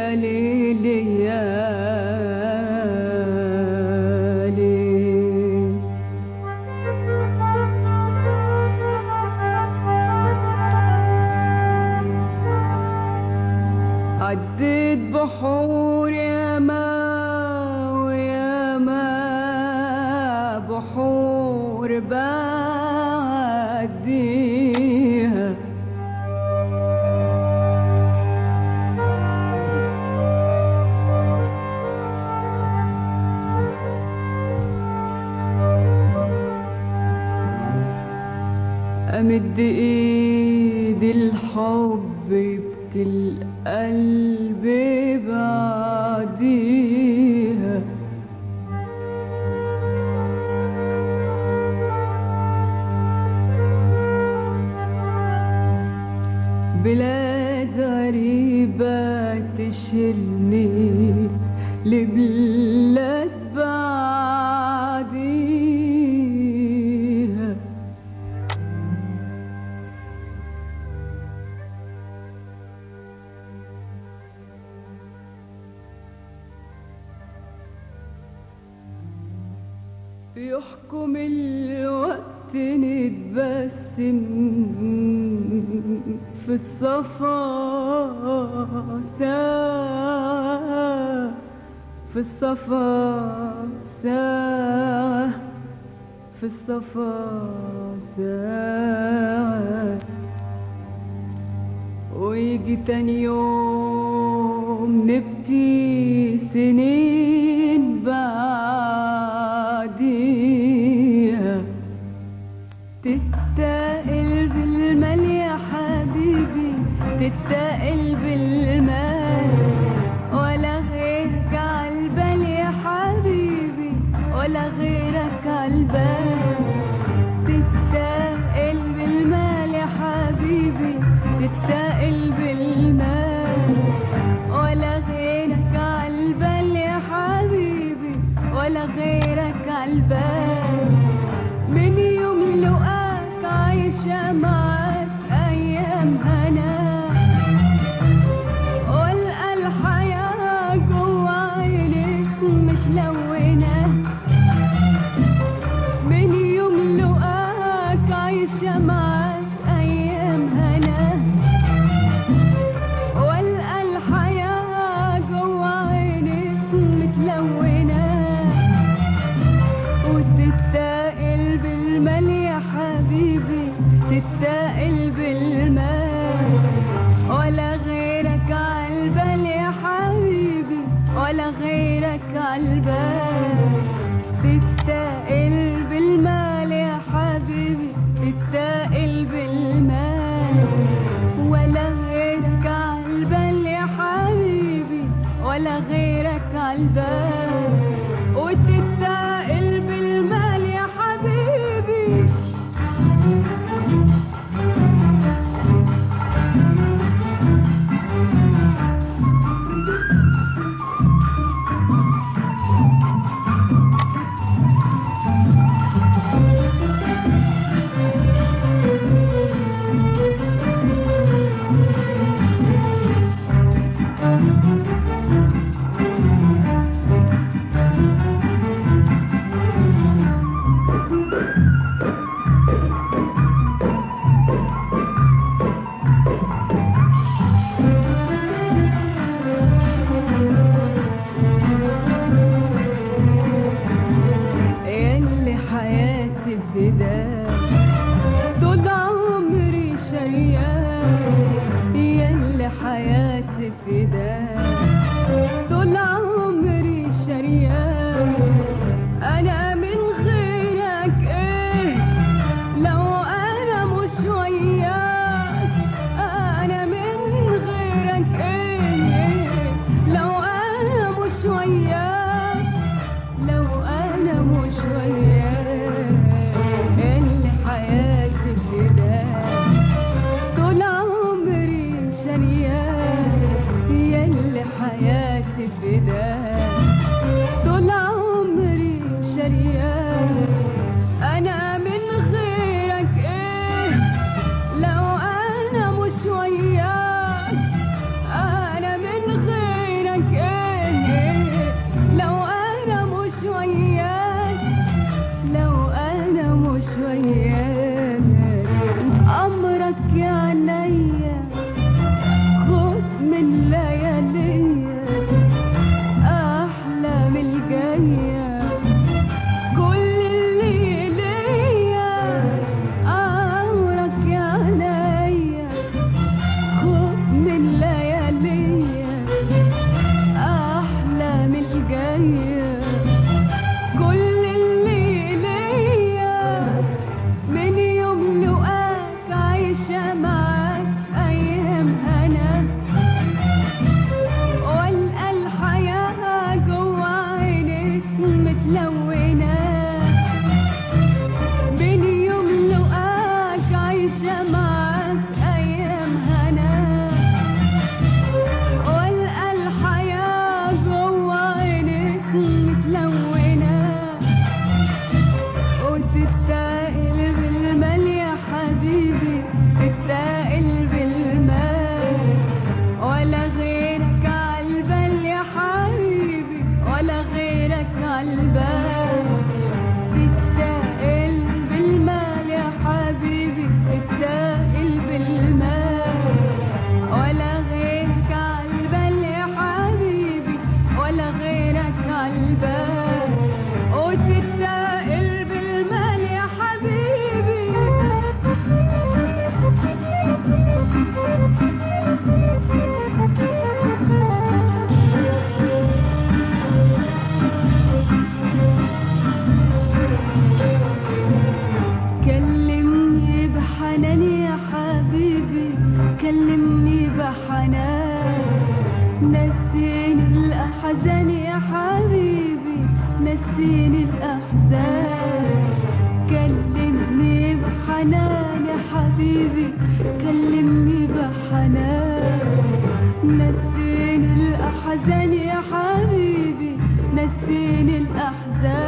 يا ليلي يا ليل عديت بحور يا ما ويا ما بحور بعديها أمد إيدي الحب بكل قلب بعديها بلاد غريبة تشيلني لبلاد بعديها يحكم الوقت نتبسم في الصفا ساعة في الصفا ساعة في الصفا ساعة ويجي تاني يوم نبكي سنين بعديها تتقل بالمال يا حبيبي تتقل بالمال ولا غيرك عالبال يا حبيبي ولا غيرك عالبال تتقل بالمال يا حبيبي تتقل بالمال ولا غيرك عالبال يا حبيبي ولا غيرك عالبال من يوم لقاك عايشة معاك أيام هنا والقى الحياة جوا عينيك متلونة من يوم لقاك عايشة معاك أيام هنا والقى الحياة جوا عينيك متلونة وتتقل بالمال يا حبيبي تتقل بالمال ولا غيرك عالبال يا حبيبي ولا غيرك عالبال تتقل بالمال يا حبيبي تتقل بالمال ولا غيرك عالبال يا حبيبي ولا غيرك عالبال وتتقل بالمال يا حبيبي ياللي حياتي فداك طول عمري شريان ياللي حياتي فداك طول عمري شريان انا من غيرك ايه لو انا مش وياك انا من غيرك ايه لو انا مش وياك لو انا مش وياك اللي حياتي فداك طول عمري شريان يا اللي حياتي فداك نسيني الأحزان يا حبيبي نسيني الأحزان كلمني بحنان يا حبيبي كلمني بحنان نسيني الأحزان يا حبيبي نسيني الأحزان